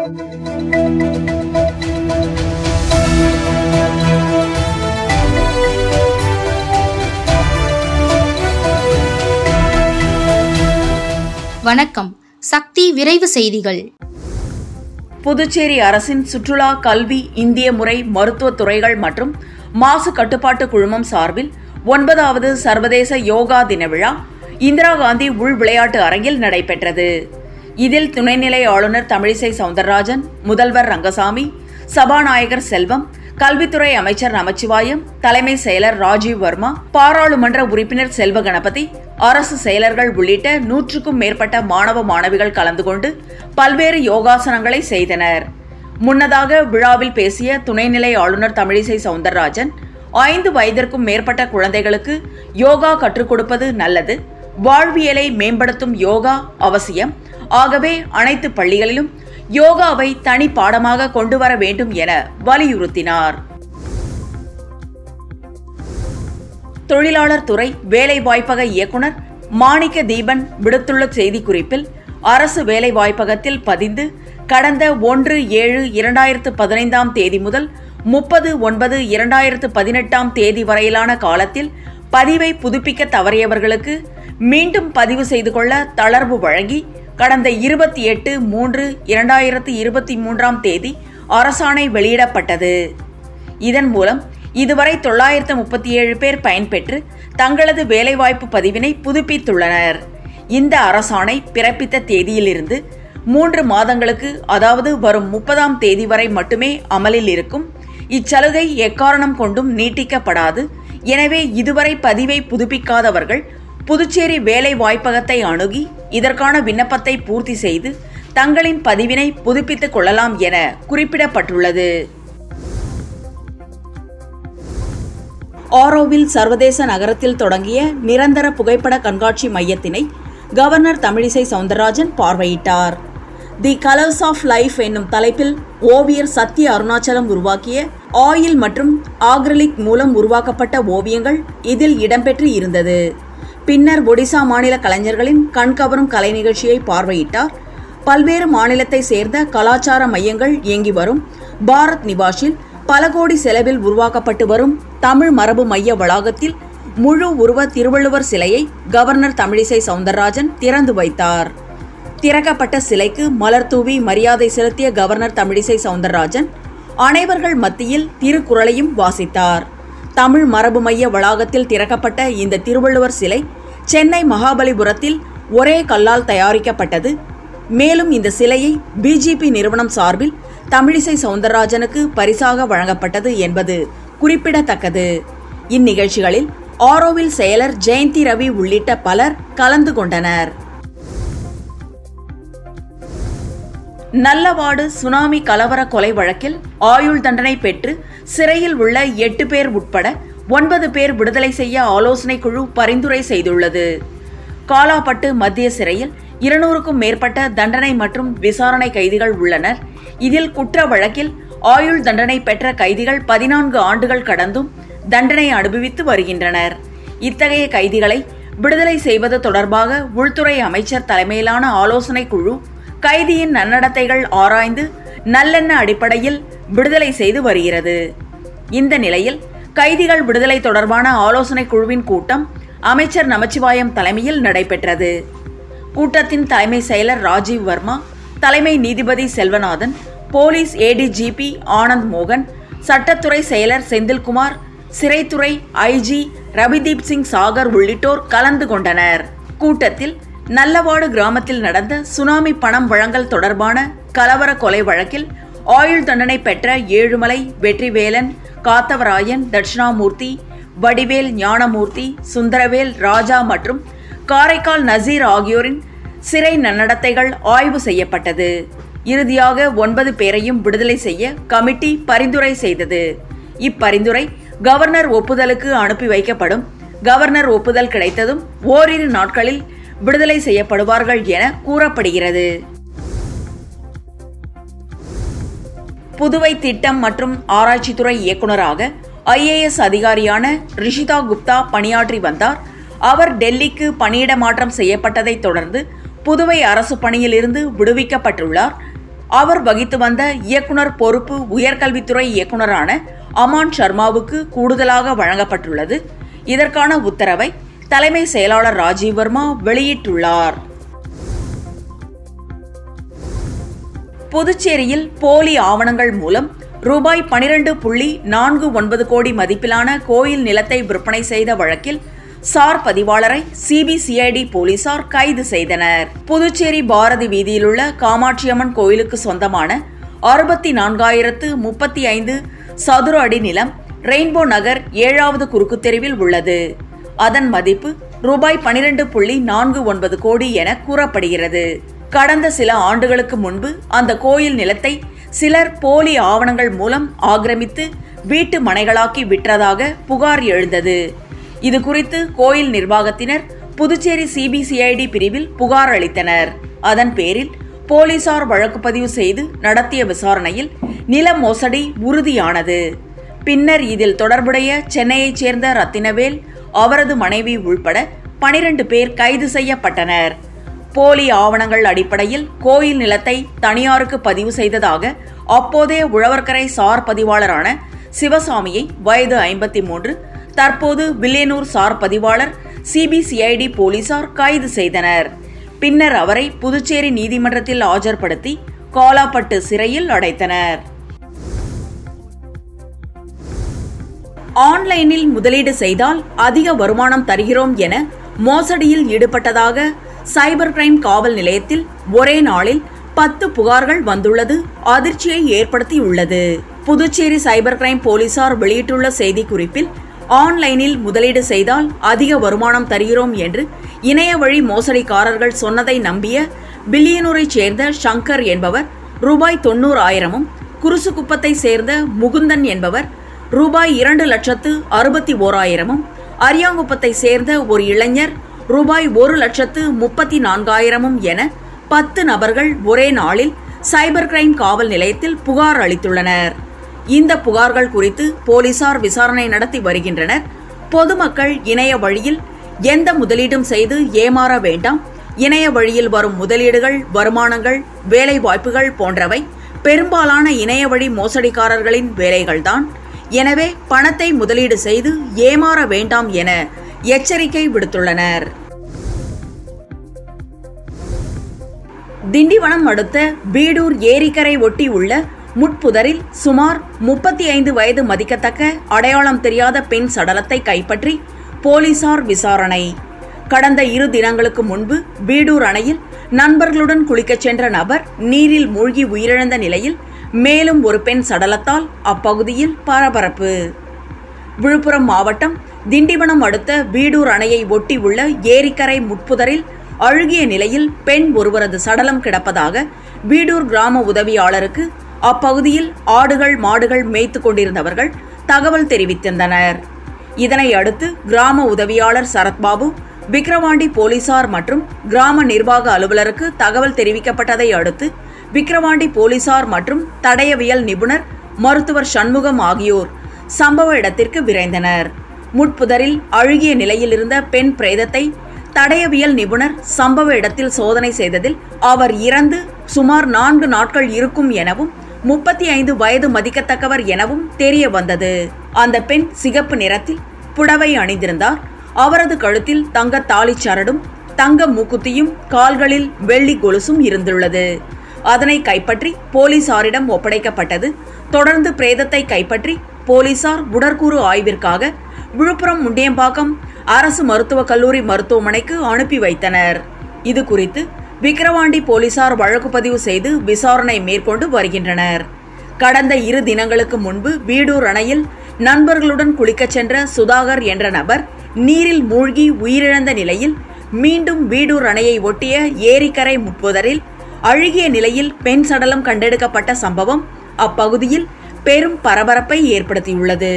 வணக்கம் சக்தி விரைவு செய்திகள் புதுச்சேரி அரசின் சுற்றுலா கல்வி இந்திய முறை மருத்துவத் துறைகள் மற்றும் மாசு கட்டுப்பாட்டு குழுமம் சார்பில் ஒன்பதாவது சர்வதேச யோகா தின விழா இந்திரா காந்தி உள் விளையாட்டு அரங்கில் நடைபெற்றது இதில் துணைநிலை ஆளுநர் தமிழிசை சவுந்தரராஜன் முதல்வர் ரங்கசாமி சபாநாயகர் செல்வம் கல்வித்துறை அமைச்சர் நமச்சிவாயம் தலைமை செயலர் ராஜீவ் வர்மா பாராளுமன்ற உறுப்பினர் செல்வ கணபதி அரசு செயலர்கள் உள்ளிட்ட நூற்றுக்கும் மேற்பட்ட மாணவ மாணவிகள் கலந்து கொண்டு பல்வேறு யோகாசனங்களை செய்தனர் முன்னதாக விழாவில் பேசிய துணைநிலை ஆளுநர் தமிழிசை சவுந்தரராஜன் ஐந்து வயதிற்கும் மேற்பட்ட குழந்தைகளுக்கு யோகா கற்றுக் கொடுப்பது நல்லது வாழ்வியலை மேம்படுத்தும் யோகா அவசியம் ஆகவே அனைத்து பள்ளிகளிலும் யோகாவை தனி பாடமாக கொண்டு வர வேண்டும் என வலியுறுத்தினார் தொழிலாளர் துறை வேலைவாய்ப்பக இயக்குனர் மாணிக்க தீபன் விடுத்துள்ள செய்திக்குறிப்பில் அரசு வேலைவாய்ப்பகத்தில் பதிந்து கடந்த ஒன்று ஏழு இரண்டாயிரத்து பதினைந்தாம் தேதி முதல் முப்பது ஒன்பது இரண்டாயிரத்து பதினெட்டாம் தேதி வரையிலான காலத்தில் பதிவை புதுப்பிக்க தவறியவர்களுக்கு மீண்டும் பதிவு செய்து கொள்ள தளர்வு வழங்கி கடந்த இருபத்தி எட்டு மூன்று இரண்டாயிரத்து இருபத்தி மூன்றாம் தேதி அரசாணை வெளியிடப்பட்டது இதன் மூலம் இதுவரை தொள்ளாயிரத்து முப்பத்தி ஏழு பேர் பயன்பெற்று தங்களது வேலைவாய்ப்பு பதிவினை புதுப்பித்துள்ளனர் இந்த அரசாணை பிறப்பித்த தேதியிலிருந்து மூன்று மாதங்களுக்கு அதாவது வரும் முப்பதாம் தேதி வரை மட்டுமே அமலில் இருக்கும் இச்சலுகை எக்காரணம் கொண்டும் நீட்டிக்கப்படாது எனவே இதுவரை பதிவை புதுப்பிக்காதவர்கள் புதுச்சேரி வேலை வாய்ப்பகத்தை அணுகி இதற்கான விண்ணப்பத்தை பூர்த்தி செய்து தங்களின் பதிவினை புதுப்பித்துக் கொள்ளலாம் என குறிப்பிடப்பட்டுள்ளது ஆரோவில் சர்வதேச நகரத்தில் தொடங்கிய நிரந்தர புகைப்பட கண்காட்சி மையத்தினை கவர்னர் தமிழிசை சவுந்தரராஜன் பார்வையிட்டார் தி கலர்ஸ் ஆஃப் லைஃப் என்னும் தலைப்பில் ஓவியர் சத்ய அருணாச்சலம் உருவாக்கிய ஆயில் மற்றும் ஆக்ரலிக் மூலம் உருவாக்கப்பட்ட ஓவியங்கள் இதில் இடம்பெற்று இருந்தது பின்னர் ஒடிசா மாநில கலைஞர்களின் கண்கவரும் கலை நிகழ்ச்சியை பார்வையிட்டார் பல்வேறு மாநிலத்தை சேர்ந்த கலாச்சார மையங்கள் இயங்கி வரும் பாரத் நிவாஷில் பல கோடி செலவில் உருவாக்கப்பட்டு வரும் தமிழ் மரபு மைய வளாகத்தில் முழு உருவ திருவள்ளுவர் சிலையை கவர்னர் தமிழிசை சவுந்தரராஜன் திறந்து வைத்தார் திறக்கப்பட்ட சிலைக்கு மலர் தூவி மரியாதை செலுத்திய கவர்னர் தமிழிசை சவுந்தரராஜன் அனைவர்கள் மத்தியில் திருக்குறளையும் வாசித்தார் தமிழ் மரபு மைய வளாகத்தில் திறக்கப்பட்ட இந்த திருவள்ளுவர் சிலை சென்னை மகாபலிபுரத்தில் ஒரே கல்லால் தயாரிக்கப்பட்டது மேலும் இந்த சிலையை பிஜேபி நிறுவனம் சார்பில் தமிழிசை சவுந்தரராஜனுக்கு பரிசாக வழங்கப்பட்டது என்பது குறிப்பிடத்தக்கது இந்நிகழ்ச்சிகளில் ஆரோவில் செயலர் ஜெயந்தி ரவி உள்ளிட்ட பலர் கலந்து கொண்டனர் நல்லவாடு சுனாமி கலவர கொலை வழக்கில் ஆயுள் தண்டனை பெற்று சிறையில் உள்ள எட்டு பேர் உட்பட ஒன்பது பேர் விடுதலை செய்ய ஆலோசனை குழு பரிந்துரை செய்துள்ளது காலாப்பட்டு மத்திய சிறையில் இருநூறுக்கும் மேற்பட்ட தண்டனை மற்றும் விசாரணை கைதிகள் உள்ளனர் இதில் குற்ற வழக்கில் ஆயுள் தண்டனை பெற்ற கைதிகள் பதினான்கு ஆண்டுகள் கடந்தும் தண்டனை அனுபவித்து வருகின்றனர் இத்தகைய கைதிகளை விடுதலை செய்வது தொடர்பாக உள்துறை அமைச்சர் தலைமையிலான ஆலோசனை குழு கைதியின் நன்னடத்தைகள் ஆராய்ந்து நல்லெண்ண அடிப்படையில் விடுதலை செய்து வருகிறது இந்த நிலையில் கைதிகள் விடுதலை தொடர்பான ஆலோசனை குழுவின் கூட்டம் அமைச்சர் நமச்சிவாயம் தலைமையில் நடைபெற்றது கூட்டத்தின் தலைமை செயலர் ராஜீவ் வர்மா தலைமை நீதிபதி செல்வநாதன் போலீஸ் ஏடிஜிபி ஆனந்த் மோகன் சட்டத்துறை செயலர் செந்தில்குமார் சிறைத்துறை ஐஜி ரவிதீப் சிங் சாகர் உள்ளிட்டோர் கலந்து கொண்டனர் கூட்டத்தில் நல்லவாடு கிராமத்தில் நடந்த சுனாமி பணம் வழங்கல் தொடர்பான கலவர கொலை வழக்கில் ஆயுள் தண்டனை பெற்ற ஏழுமலை வெற்றிவேலன் காத்தவராயன் தட்சிணாமூர்த்தி வடிவேல் ஞானமூர்த்தி சுந்தரவேல் ராஜா மற்றும் காரைக்கால் நசீர் ஆகியோரின் சிறை நன்னடத்தைகள் ஆய்வு செய்யப்பட்டது இறுதியாக ஒன்பது பேரையும் விடுதலை செய்ய கமிட்டி பரிந்துரை செய்தது இப்பரிந்துரை கவர்னர் ஒப்புதலுக்கு அனுப்பி வைக்கப்படும் கவர்னர் ஒப்புதல் கிடைத்ததும் ஓரிரு நாட்களில் விடுதலை செய்யப்படுவார்கள் என கூறப்படுகிறது புதுவை திட்டம் மற்றும் ஆராய்ச்சித்துறை இயக்குநராக ஐஏஎஸ் அதிகாரியான ரிஷிதா குப்தா பணியாற்றி வந்தார் அவர் டெல்லிக்கு பணியிட மாற்றம் செய்யப்பட்டதைத் தொடர்ந்து புதுவை அரசு பணியிலிருந்து விடுவிக்கப்பட்டுள்ளார் அவர் வகித்து வந்த இயக்குனர் பொறுப்பு உயர்கல்வித்துறை இயக்குனரான அமான் சர்மாவுக்கு கூடுதலாக வழங்கப்பட்டுள்ளது இதற்கான உத்தரவை தலைமை செயலாளர் ராஜீவ் வர்மா வெளியிட்டுள்ளார் புதுச்சேரியில் போலி ஆவணங்கள் மூலம் ரூபாய் பனிரெண்டு புள்ளி நான்கு ஒன்பது கோடி மதிப்பிலான கோயில் நிலத்தை விற்பனை செய்த வழக்கில் சார் பதிவாளரை சிபிசிஐடி போலீசார் கைது செய்தனர் புதுச்சேரி பாரதி வீதியிலுள்ள காமாட்சியம்மன் கோயிலுக்கு சொந்தமான அறுபத்தி நான்காயிரத்து முப்பத்தி ஐந்து சதுர அடி நிலம் ரெயின்போ நகர் ஏழாவது குறுக்கு தெருவில் உள்ளது அதன் மதிப்பு ரூபாய் பனிரெண்டு புள்ளி நான்கு ஒன்பது கோடி என கூறப்படுகிறது கடந்த சில ஆண்டுகளுக்கு முன்பு அந்த கோயில் நிலத்தை சிலர் போலி ஆவணங்கள் மூலம் ஆக்கிரமித்து வீட்டு மனைகளாக்கி விற்றதாக புகார் எழுந்தது இது குறித்து கோயில் நிர்வாகத்தினர் புதுச்சேரி சிபிசிஐடி பிரிவில் புகார் அளித்தனர் அதன் பேரில் போலீசார் வழக்கு பதிவு செய்து நடத்திய விசாரணையில் நில மோசடி உறுதியானது பின்னர் இதில் தொடர்புடைய சென்னையைச் சேர்ந்த ரத்தினவேல் அவரது மனைவி உள்பட பனிரெண்டு பேர் கைது செய்யப்பட்டனர் போலி ஆவணங்கள் அடிப்படையில் கோயில் நிலத்தை தனியாருக்கு பதிவு செய்ததாக அப்போதைய உழவர்கரை சார் பதிவாளரான சிவசாமியை வயது ஐம்பத்தி மூன்று தற்போது வில்லியனூர் சார் பதிவாளர் சிபிசிஐடி போலீசார் கைது செய்தனர் பின்னர் அவரை புதுச்சேரி நீதிமன்றத்தில் ஆஜர்படுத்தி காலாப்பட்டு சிறையில் அடைத்தனர் ஆன்லைனில் முதலீடு செய்தால் அதிக வருமானம் தருகிறோம் என மோசடியில் ஈடுபட்டதாக சைபர் கிரைம் காவல் நிலையத்தில் ஒரே நாளில் பத்து புகார்கள் வந்துள்ளது அதிர்ச்சியை ஏற்படுத்தியுள்ளது புதுச்சேரி சைபர் கிரைம் போலீசார் வெளியிட்டுள்ள செய்திக்குறிப்பில் ஆன்லைனில் முதலீடு செய்தால் அதிக வருமானம் தருகிறோம் என்று இணைய வழி மோசடிக்காரர்கள் சொன்னதை நம்பிய பில்லியனூரைச் சேர்ந்த சங்கர் என்பவர் ரூபாய் தொண்ணூறு ஆயிரமும் குருசுகுப்பத்தை சேர்ந்த முகுந்தன் என்பவர் ரூபாய் இரண்டு லட்சத்து அறுபத்தி ஓராயிரமும் அரியாங்குப்பத்தை சேர்ந்த ஒரு இளைஞர் ரூபாய் ஒரு லட்சத்து முப்பத்தி நான்காயிரமும் என பத்து நபர்கள் ஒரே நாளில் சைபர் கிரைம் காவல் நிலையத்தில் புகார் அளித்துள்ளனர் இந்த புகார்கள் குறித்து போலீசார் விசாரணை நடத்தி வருகின்றனர் பொதுமக்கள் இணைய வழியில் எந்த முதலீடும் செய்து ஏமாற வேண்டாம் இணைய வழியில் வரும் முதலீடுகள் வருமானங்கள் வேலை வாய்ப்புகள் போன்றவை பெரும்பாலான இணைய வழி மோசடிக்காரர்களின் வேலைகள்தான் எனவே பணத்தை முதலீடு செய்து ஏமாற வேண்டாம் என எச்சரிக்கை விடுத்துள்ளனர் திண்டிவனம் அடுத்த பீடூர் ஏரிக்கரை ஒட்டி உள்ள முட்புதரில் சுமார் முப்பத்தி ஐந்து வயது மதிக்கத்தக்க அடையாளம் தெரியாத பெண் சடலத்தை கைப்பற்றி போலீசார் விசாரணை கடந்த இரு தினங்களுக்கு முன்பு பீடூர் அணையில் நண்பர்களுடன் குளிக்கச் சென்ற நபர் நீரில் மூழ்கி உயிரிழந்த நிலையில் மேலும் ஒரு பெண் சடலத்தால் அப்பகுதியில் பரபரப்பு விழுப்புரம் மாவட்டம் திண்டிவனம் அடுத்த வீடூர் அணையை ஒட்டி உள்ள ஏரிக்கரை முட்புதரில் அழுகிய நிலையில் பெண் ஒருவரது சடலம் கிடப்பதாக வீடூர் கிராம உதவியாளருக்கு அப்பகுதியில் ஆடுகள் மாடுகள் மேய்த்து கொண்டிருந்தவர்கள் தகவல் தெரிவித்திருந்தனர் இதனை அடுத்து கிராம உதவியாளர் சரத்பாபு விக்கிரவாண்டி போலீசார் மற்றும் கிராம நிர்வாக அலுவலருக்கு தகவல் தெரிவிக்கப்பட்டதை அடுத்து விக்கிரவாண்டி போலீசார் மற்றும் தடயவியல் நிபுணர் மருத்துவர் சண்முகம் ஆகியோர் சம்பவ இடத்திற்கு விரைந்தனர் முட்புதரில் அழுகிய நிலையில் இருந்த பெண் பிரேதத்தை தடயவியல் நிபுணர் சம்பவ இடத்தில் சோதனை செய்ததில் அவர் இறந்து சுமார் நான்கு நாட்கள் இருக்கும் எனவும் முப்பத்தி ஐந்து வயது மதிக்கத்தக்கவர் எனவும் தெரிய வந்தது அந்த பெண் சிகப்பு நிறத்தில் புடவை அணிந்திருந்தார் அவரது கழுத்தில் தங்க தாலிச் சரடும் தங்க மூக்குத்தியும் கால்களில் வெள்ளி கொலுசும் இருந்துள்ளது அதனை கைப்பற்றி போலீசாரிடம் ஒப்படைக்கப்பட்டது தொடர்ந்து பிரேதத்தை கைப்பற்றி போலீசார் உடற்கூறு ஆய்விற்காக விழுப்புரம் முண்டியம்பாக்கம் அரசு மருத்துவக் கல்லூரி மருத்துவமனைக்கு அனுப்பி வைத்தனர் இது குறித்து விக்கிரவாண்டி போலீசார் வழக்கு பதிவு செய்து விசாரணை மேற்கொண்டு வருகின்றனர் கடந்த இரு தினங்களுக்கு முன்பு வீடூர் அணையில் நண்பர்களுடன் குளிக்கச் சென்ற சுதாகர் என்ற நபர் நீரில் மூழ்கி உயிரிழந்த நிலையில் மீண்டும் வீடூர் அணையை ஒட்டிய ஏரிக்கரை முட்புதரில் அழுகிய நிலையில் பெண் சடலம் கண்டெடுக்கப்பட்ட சம்பவம் அப்பகுதியில் பெரும் பரபரப்பை ஏற்படுத்தியுள்ளது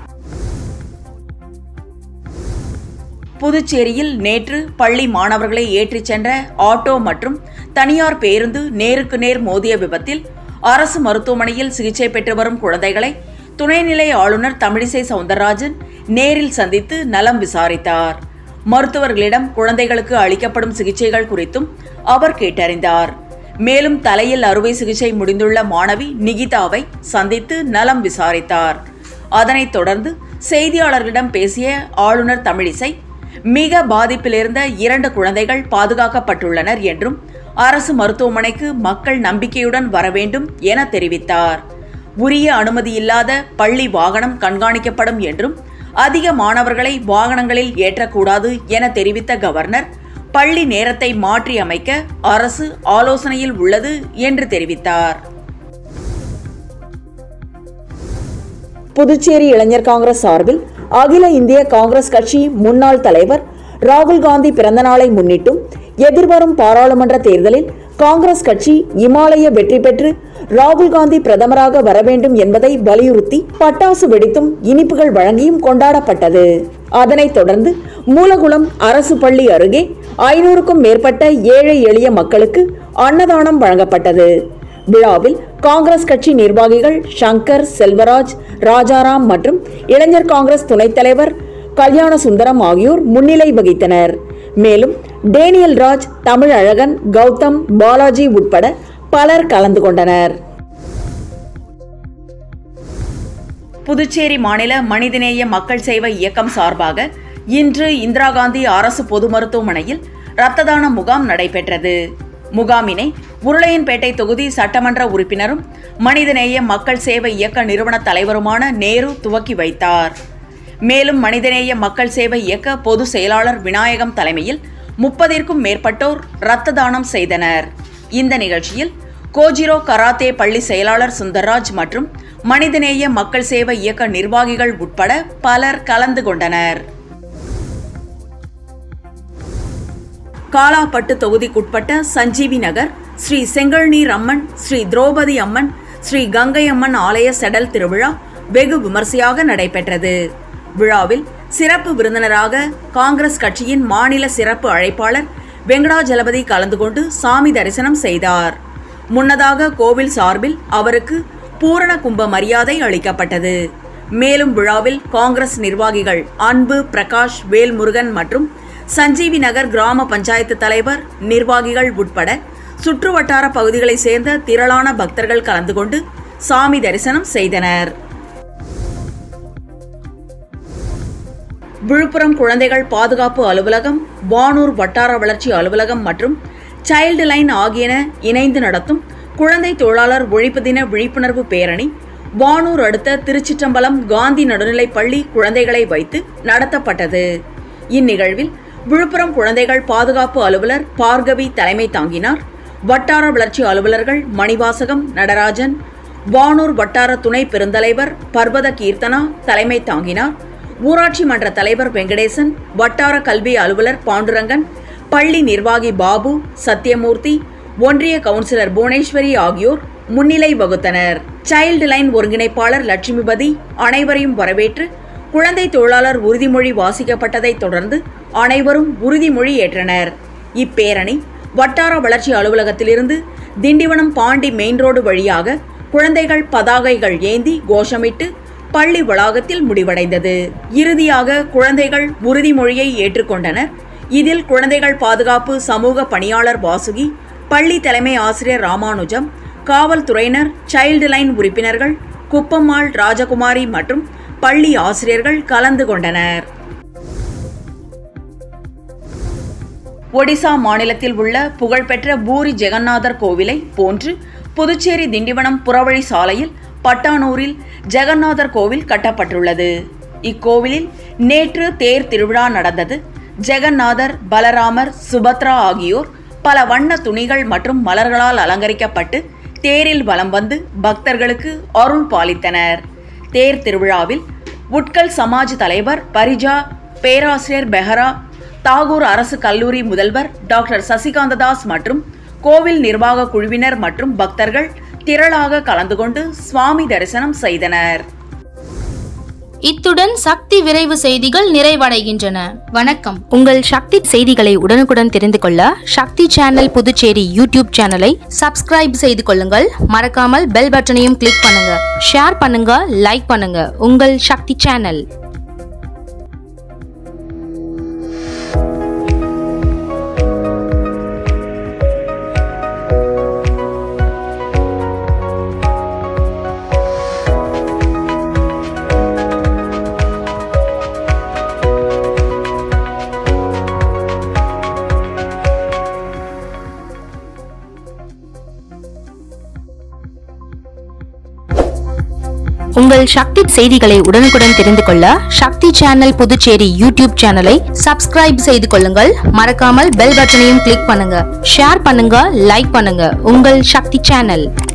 புதுச்சேரியில் நேற்று பள்ளி மாணவர்களை ஏற்றிச் சென்ற ஆட்டோ மற்றும் தனியார் பேருந்து நேருக்கு நேர் மோதிய விபத்தில் அரசு மருத்துவமனையில் சிகிச்சை பெற்று வரும் குழந்தைகளை துணைநிலை ஆளுநர் தமிழிசை சவுந்தரராஜன் நேரில் சந்தித்து நலம் விசாரித்தார் மருத்துவர்களிடம் குழந்தைகளுக்கு அளிக்கப்படும் சிகிச்சைகள் குறித்தும் அவர் கேட்டறிந்தார் மேலும் தலையில் அறுவை சிகிச்சை முடிந்துள்ள மாணவி நிகிதாவை சந்தித்து நலம் விசாரித்தார் அதனைத் தொடர்ந்து செய்தியாளர்களிடம் பேசிய ஆளுநர் தமிழிசை மிக பாதிப்பில் இருந்த இரண்டு குழந்தைகள் பாதுகாக்கப்பட்டுள்ளனர் என்றும் அரசு மருத்துவமனைக்கு மக்கள் நம்பிக்கையுடன் வர வேண்டும் என தெரிவித்தார் உரிய அனுமதி இல்லாத பள்ளி வாகனம் கண்காணிக்கப்படும் என்றும் அதிக மாணவர்களை வாகனங்களில் ஏற்றக்கூடாது என தெரிவித்த கவர்னர் பள்ளி நேரத்தை மாற்றி அமைக்க அரசு ஆலோசனையில் உள்ளது என்று தெரிவித்தார் புதுச்சேரி இளைஞர் காங்கிரஸ் சார்பில் அகில இந்திய காங்கிரஸ் கட்சி முன்னாள் தலைவர் ராகுல் காந்தி பிறந்தநாளை முன்னிட்டும் எதிர்வரும் பாராளுமன்ற தேர்தலில் காங்கிரஸ் கட்சி இமாலய வெற்றி பெற்று ராகுல் காந்தி பிரதமராக வர வேண்டும் என்பதை வலியுறுத்தி பட்டாசு வெடித்தும் இனிப்புகள் வழங்கியும் கொண்டாடப்பட்டது அதனைத் தொடர்ந்து மூலகுளம் அரசு பள்ளி அருகே ஐநூறுக்கும் மேற்பட்ட ஏழை எளிய மக்களுக்கு அன்னதானம் வழங்கப்பட்டது விழாவில் காங்கிரஸ் கட்சி நிர்வாகிகள் சங்கர் செல்வராஜ் ராஜாராம் மற்றும் இளைஞர் காங்கிரஸ் துணைத் தலைவர் கல்யாண சுந்தரம் ஆகியோர் முன்னிலை வகித்தனர் மேலும் டேனியல் ராஜ் தமிழ் அழகன் கௌதம் பாலாஜி உட்பட பலர் கலந்து கொண்டனர் புதுச்சேரி மாநில மனிதநேய மக்கள் சேவை இயக்கம் சார்பாக இன்று இந்திரா காந்தி அரசு பொது மருத்துவமனையில் இரத்த தான முகாம் நடைபெற்றது முகாமினை உருளையன்பேட்டை தொகுதி சட்டமன்ற உறுப்பினரும் மனிதநேய மக்கள் சேவை இயக்க நிறுவன தலைவருமான நேரு துவக்கி வைத்தார் மேலும் மனிதநேய மக்கள் சேவை இயக்க பொது செயலாளர் விநாயகம் தலைமையில் முப்பதிற்கும் மேற்பட்டோர் இரத்த தானம் செய்தனர் இந்த நிகழ்ச்சியில் கோஜிரோ கராத்தே பள்ளி செயலாளர் சுந்தர்ராஜ் மற்றும் மனிதநேய மக்கள் சேவை இயக்க நிர்வாகிகள் உட்பட பலர் கலந்து கொண்டனர் காலாப்பட்டு தொகுதிக்குட்பட்ட சஞ்சீவி நகர் ஸ்ரீ செங்கல்நீர் அம்மன் ஸ்ரீ திரௌபதி அம்மன் ஸ்ரீ கங்கை அம்மன் ஆலய செடல் திருவிழா வெகு விமர்சையாக நடைபெற்றது விழாவில் சிறப்பு விருந்தினராக காங்கிரஸ் கட்சியின் மாநில சிறப்பு அழைப்பாளர் வெங்கடாஜலபதி கலந்து கொண்டு சாமி தரிசனம் செய்தார் முன்னதாக கோவில் சார்பில் அவருக்கு பூரண கும்ப மரியாதை அளிக்கப்பட்டது மேலும் விழாவில் காங்கிரஸ் நிர்வாகிகள் அன்பு பிரகாஷ் வேல்முருகன் மற்றும் சஞ்சீவி நகர் கிராம பஞ்சாயத்து தலைவர் நிர்வாகிகள் உட்பட சுற்றுவட்டார பகுதிகளைச் சேர்ந்த திரளான பக்தர்கள் கலந்து கொண்டு சாமி தரிசனம் செய்தனர் விழுப்புரம் குழந்தைகள் பாதுகாப்பு அலுவலகம் வானூர் வட்டார வளர்ச்சி அலுவலகம் மற்றும் சைல்டு லைன் ஆகியன இணைந்து நடத்தும் குழந்தை தொழிலாளர் ஒழிப்பு தின விழிப்புணர்வு பேரணி வானூர் அடுத்த திருச்சிற்றம்பலம் காந்தி நடுநிலைப் பள்ளி குழந்தைகளை வைத்து நடத்தப்பட்டது இந்நிகழ்வில் விழுப்புரம் குழந்தைகள் பாதுகாப்பு அலுவலர் பார்கவி தலைமை தாங்கினார் வட்டார வளர்ச்சி அலுவலர்கள் மணிவாசகம் நடராஜன் வானூர் வட்டார துணை பெருந்தலைவர் பர்வத கீர்த்தனா தலைமை தாங்கினார் ஊராட்சி மன்ற தலைவர் வெங்கடேசன் வட்டார கல்வி அலுவலர் பாண்டுரங்கன் பள்ளி நிர்வாகி பாபு சத்யமூர்த்தி ஒன்றிய கவுன்சிலர் புவனேஸ்வரி ஆகியோர் முன்னிலை வகுத்தனர் சைல்டு லைன் ஒருங்கிணைப்பாளர் லட்சுமிபதி அனைவரையும் வரவேற்று குழந்தை தொழிலாளர் உறுதிமொழி வாசிக்கப்பட்டதைத் தொடர்ந்து அனைவரும் உறுதிமொழி ஏற்றனர் இப்பேரணி வட்டார வளர்ச்சி அலுவலகத்திலிருந்து திண்டிவனம் பாண்டி மெயின் ரோடு வழியாக குழந்தைகள் பதாகைகள் ஏந்தி கோஷமிட்டு பள்ளி வளாகத்தில் முடிவடைந்தது இறுதியாக குழந்தைகள் உறுதிமொழியை ஏற்றுக்கொண்டனர் இதில் குழந்தைகள் பாதுகாப்பு சமூக பணியாளர் வாசுகி பள்ளி தலைமை ஆசிரியர் ராமானுஜம் காவல்துறையினர் சைல்டு லைன் உறுப்பினர்கள் குப்பம்மாள் ராஜகுமாரி மற்றும் பள்ளி ஆசிரியர்கள் கலந்து கொண்டனர் ஒடிசா மாநிலத்தில் உள்ள புகழ்பெற்ற பூரி ஜெகநாதர் கோவிலை போன்று புதுச்சேரி திண்டிவனம் புறவழி சாலையில் பட்டானூரில் ஜெகநாதர் கோவில் கட்டப்பட்டுள்ளது இக்கோவிலில் நேற்று தேர் திருவிழா நடந்தது ஜெகநாதர் பலராமர் சுபத்ரா ஆகியோர் பல வண்ண துணிகள் மற்றும் மலர்களால் அலங்கரிக்கப்பட்டு தேரில் வலம் வந்து பக்தர்களுக்கு அருள் பாலித்தனர் தேர் திருவிழாவில் உட்கல் சமாஜ் தலைவர் பரிஜா பேராசிரியர் பெஹரா தாகூர் அரசு கல்லூரி முதல்வர் டாக்டர் சசிகாந்ததாஸ் மற்றும் கோவில் நிர்வாக குழுவினர் மற்றும் பக்தர்கள் திரளாக கலந்து கொண்டு சுவாமி தரிசனம் செய்தனர் இத்துடன் சக்தி விரைவு செய்திகள் நிறைவடைகின்றன வணக்கம் உங்கள் சக்தி செய்திகளை உடனுக்குடன் தெரிந்து கொள்ள சக்தி சேனல் புதுச்சேரி யூடியூப் சேனலை சப்ஸ்கிரைப் செய்து கொள்ளுங்கள் மறக்காமல் பெல் பட்டனையும் கிளிக் பண்ணுங்க ஷேர் பண்ணுங்க லைக் பண்ணுங்க உங்கள் சக்தி சேனல் உங்கள் சக்தி செய்திகளை உடனுக்குடன் தெரிந்து கொள்ள சக்தி சேனல் புதுச்சேரி யூடியூப் சேனலை சப்ஸ்கிரைப் செய்து கொள்ளுங்கள் மறக்காமல் பெல் பட்டனையும் கிளிக் பண்ணுங்க ஷேர் பண்ணுங்க லைக் பண்ணுங்க உங்கள் சக்தி சேனல்